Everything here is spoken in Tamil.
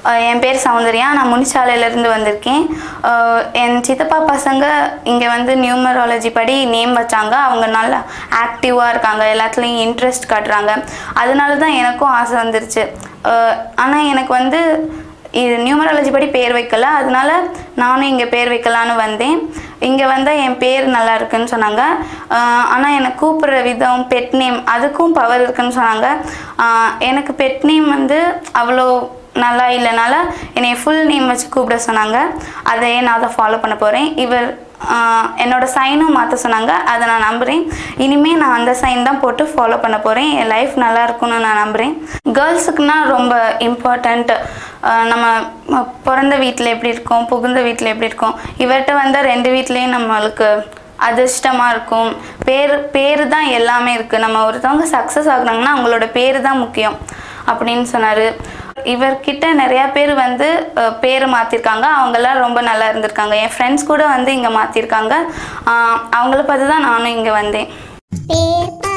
அஹ் என் பேர் சௌந்தர்யா நான் முனிச்சாலையிலேருந்து வந்திருக்கேன் அஹ் என் சித்தப்பா பசங்க இங்கே வந்து நியூமராலஜி படி நேம் வச்சாங்க அவங்க நல்லா ஆக்டிவாக இருக்காங்க எல்லாத்துலேயும் இன்ட்ரெஸ்ட் காட்டுறாங்க அதனால தான் எனக்கும் ஆசை வந்துருச்சு ஆனால் எனக்கு வந்து இது நியூமராலஜி படி பேர் வைக்கல அதனால நானும் இங்கே பேர் வைக்கலான்னு வந்தேன் இங்கே வந்தால் என் பேர் நல்லா இருக்குன்னு சொன்னாங்க ஆனால் எனக்கு கூப்பிடுற விதம் பெட் நேம் அதுக்கும் பவர் இருக்குன்னு சொன்னாங்க ஆஹ் எனக்கு பெட் நேம் வந்து அவ்வளோ நல்லா இல்லைனால என்னை ஃபுல் நேம் வச்சு கூப்பிட சொன்னாங்க அதையே நான் அதை ஃபாலோ பண்ண போகிறேன் இவர் ஆஹ் என்னோட சைனும் மாற்ற சொன்னாங்க அதை நான் நம்புகிறேன் இனிமேல் நான் அந்த சைன் தான் போட்டு ஃபாலோ பண்ண போகிறேன் என் லைஃப் நல்லா இருக்கும்னு நான் நம்புகிறேன் கேர்ள்ஸுக்குனா ரொம்ப இம்பார்ட்டண்ட் நம்ம ம- பிறந்த வீட்டில் எப்படி இருக்கோம் புகுந்த வீட்டில் எப்படி இருக்கோம் இவர்கிட்ட வந்தால் ரெண்டு வீட்லேயும் நம்மளுக்கு அதிர்ஷ்டமாக இருக்கும் பேர் பேர் தான் எல்லாமே இருக்குது நம்ம ஒருத்தவங்க சக்ஸஸ் ஆகுனாங்கன்னா அவங்களோட பேர் தான் முக்கியம் அப்படின்னு சொன்னார் இவர்கிட்ட நிறையா பேர் வந்து அஹ், பேர் மாற்றிருக்காங்க அவங்கெல்லாம் ரொம்ப நல்லா இருந்திருக்காங்க என் ஃப்ரெண்ட்ஸ் கூட வந்து இங்கே மாற்றிருக்காங்க அவங்கள பார்த்து தான் நானும் இங்கே வந்தேன் பேர்